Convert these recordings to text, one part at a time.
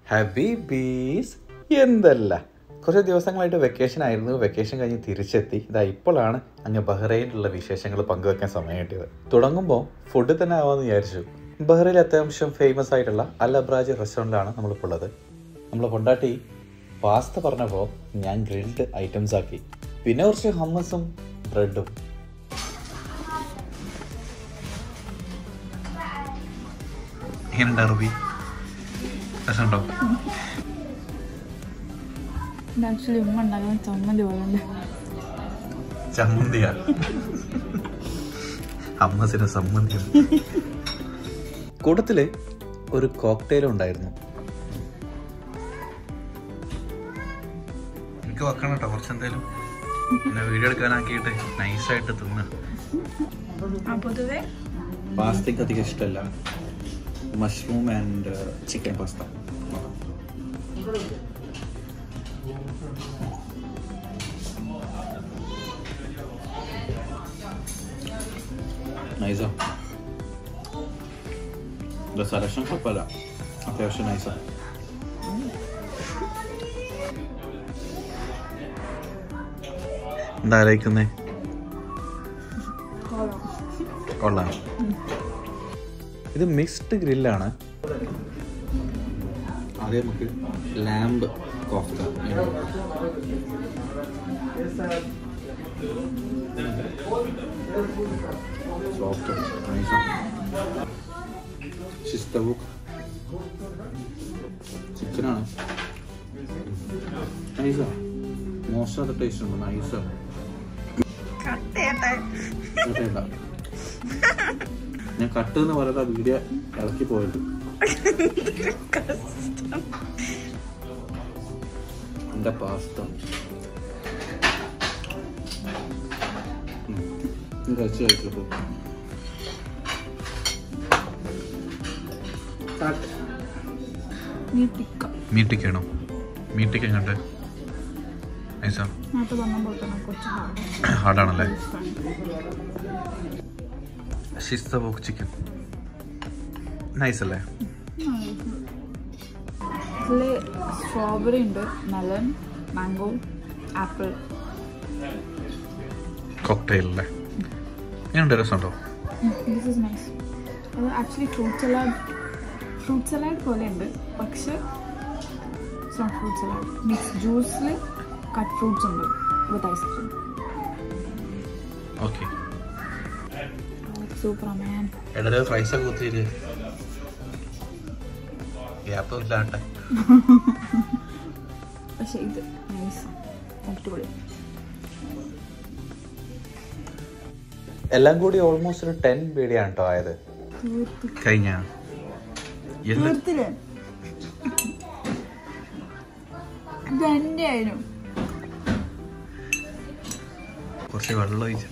ഹബീബീസ് എന്തല്ല കുറച്ച് ദിവസങ്ങളായിട്ട് വെക്കേഷൻ ആയിരുന്നു വെക്കേഷൻ കഴിഞ്ഞ് തിരിച്ചെത്തി ഇതാ ഇപ്പോഴാണ് അങ്ങ് ബഹ്റൈനിലുള്ള വിശേഷങ്ങൾ പങ്കുവെക്കാൻ സമയം കിട്ടിയത് തുടങ്ങുമ്പോൾ ഫുഡ് തന്നെ ആവാമെന്ന് വിചാരിച്ചു ബഹ്റൈനിൽ അത്യാവശ്യം ഫേമസ് ആയിട്ടുള്ള അൽ അബ്രാജ് റെസ്റ്റോറൻറ്റിലാണ് നമ്മളിപ്പോൾ ഉള്ളത് നമ്മൾ കൊണ്ടാട്ടി പാസ്ത പറഞ്ഞപ്പോൾ ഞാൻ ഗ്രിൽഡ് ഐറ്റംസ് ആക്കി പിന്നെ കുറച്ച് ഹമ്മസും ബ്രെഡും എങ്ങനെയുണ്ട് അറബി രസമുണ്ടോ ആക്ച്വലി ഉമ്മ ഉണ്ടാക്കുന്ന ചമ്മന്തി പോലെ ഉണ്ട് ചമ്മന്തിയാ അമ്മസിന് സമ്മന്തി കൂട്ടത്തില് ഒരു കോക്ടെയിലും ഉണ്ടായിരുന്നു എനിക്ക് വെക്കണം കേട്ടോ കുറച്ചെന്തേലും പിന്നെ വീഡിയോ എടുക്കാനാക്കിയിട്ട് നൈസായിട്ട് തിന്ന് ആ പൊതുവെ പാസ്തയ്ക്ക് അധികം ഇഷ്ടമല്ല മഷ്റൂം ആൻഡ് ചിക്കൻ പാസ്ത നൈസാ സെലക്ഷൻ കുഴപ്പമില്ല അത്യാവശ്യം നൈസാ എന്താ ആലോചിക്കുന്നേ കൊള്ളാം ഇത് മിക്സ്ഡ് ഗ്രില്ലാണ് ആദ്യം നമുക്ക് ലാമ്പ് കോഫ്ത സോഫ്റ്റ് ശിസ്തബുക്ക് ചിക്കനാണ് നൈസാ മോശമാത്ത ടേസ്റ്റ് ഉണ്ട് നൈസാ കേട്ടേണ്ട ഞാൻ കട്ട് എന്ന് പറയുന്ന വീഡിയോ ഇളക്കി പോയത് എന്റെ പാസ്ത കഴിച്ചു കഴിച്ചപ്പോ നീ തിക്ക മീട്ടിക്കണോ മീട്ടിക്ക് എങ്ങോട്ട് നൈസാ നേരത്തെ പറഞ്ഞ പോലെ തന്നെ കുറച്ച് ഹാർഡ് ഹാർഡാണല്ലേ ഷിസ്തബോക്ക് ചിക്കൻ നൈസ് അല്ലേ ഇതിൽ സ്ട്രോബെറി ഉണ്ട് മെലൺ മാംഗോ ആപ്പിൾ കോക്ടെയിൽ അല്ലേ എങ്ങനെയുണ്ട് രസമുണ്ടോ ദിസ് ഇസ് നൈസ് അത് actually fruit salad fruit salad പോലെ ഉണ്ട് പക്ഷെ it's not fruit salad mix ജ്യൂസിൽ കട്ട് ഫ്രൂട്ട്സ് ഉണ്ട് with ice cream okay super man ഇടയിൽ ഫ്രൈസ് ഒക്കെ കുത്തിയിട്ട് ഗ്യാപ്പ് ഇല്ലാട്ടെ പക്ഷെ ഇത് നൈസ് അടിപൊളി എല്ലാം കൂടി ഓൾമോസ്റ്റ് ഒരു ടെൻ പേടിയാണ് കേട്ടോ ആയത് തീർത്ത് കഴിഞ്ഞ തീർത്തില്ലേ ഇതെന്റെ ആയിരുന്നു കുറച്ച് വെള്ളം ഒഴിച്ചിട്ട്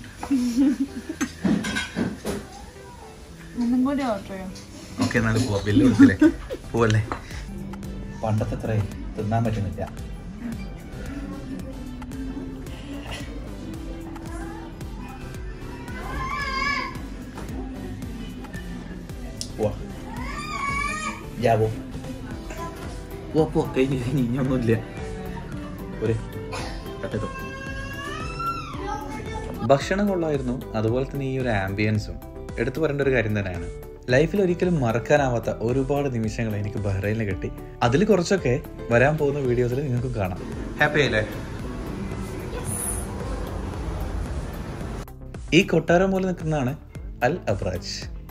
ഒന്നും കൂടി ഓർഡർ ചെയ്യാം ഓക്കെ എന്നാലും പോവാം ബില്ല് കൊടുത്തില്ലേ പോവല്ലേ പണ്ടത്തെ അത്രയും തിന്നാൻ പറ്റുന്നില്ല പോവാ ജാവോ പോ പോ കഴിഞ്ഞ് കഴിഞ്ഞ് ഇനിയൊന്നുമില്ല ഒരു കട്ടെത്തോ ഭക്ഷണം കൊള്ളായിരുന്നു അതുപോലെ തന്നെ ഈ ഒരു ആംബിയൻസും എടുത്തു പറയേണ്ട ഒരു കാര്യം തന്നെയാണ് ലൈഫിൽ ഒരിക്കലും മറക്കാനാവാത്ത ഒരുപാട് നിമിഷങ്ങൾ എനിക്ക് ബഹ്റൈനിൽ കിട്ടി അതിൽ കുറച്ചൊക്കെ വരാൻ പോകുന്ന വീഡിയോസിൽ നിങ്ങൾക്ക് കാണാം ഹാപ്പി ആയില്ലേ ഈ കൊട്ടാരം പോലെ നിൽക്കുന്നതാണ് അൽ അബ്രാജ്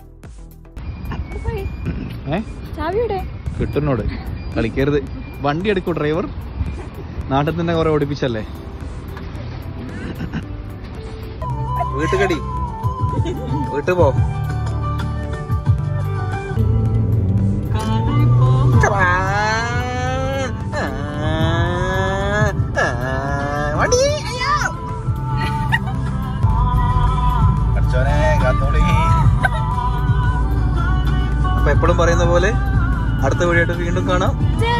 ചാവിയുടെ കിട്ടുന്നോട് കളിക്കരുത് വണ്ടി എടുക്കൂ ഡ്രൈവർ നാട്ടിൽ തന്നെ കുറെ ഓടിപ്പിച്ചല്ലേ വീട്ടുകടി വീട്ടു പോ അപ്പൊ എപ്പോഴും പറയുന്ന പോലെ അടുത്ത വീഡിയോ വീണ്ടും കാണാം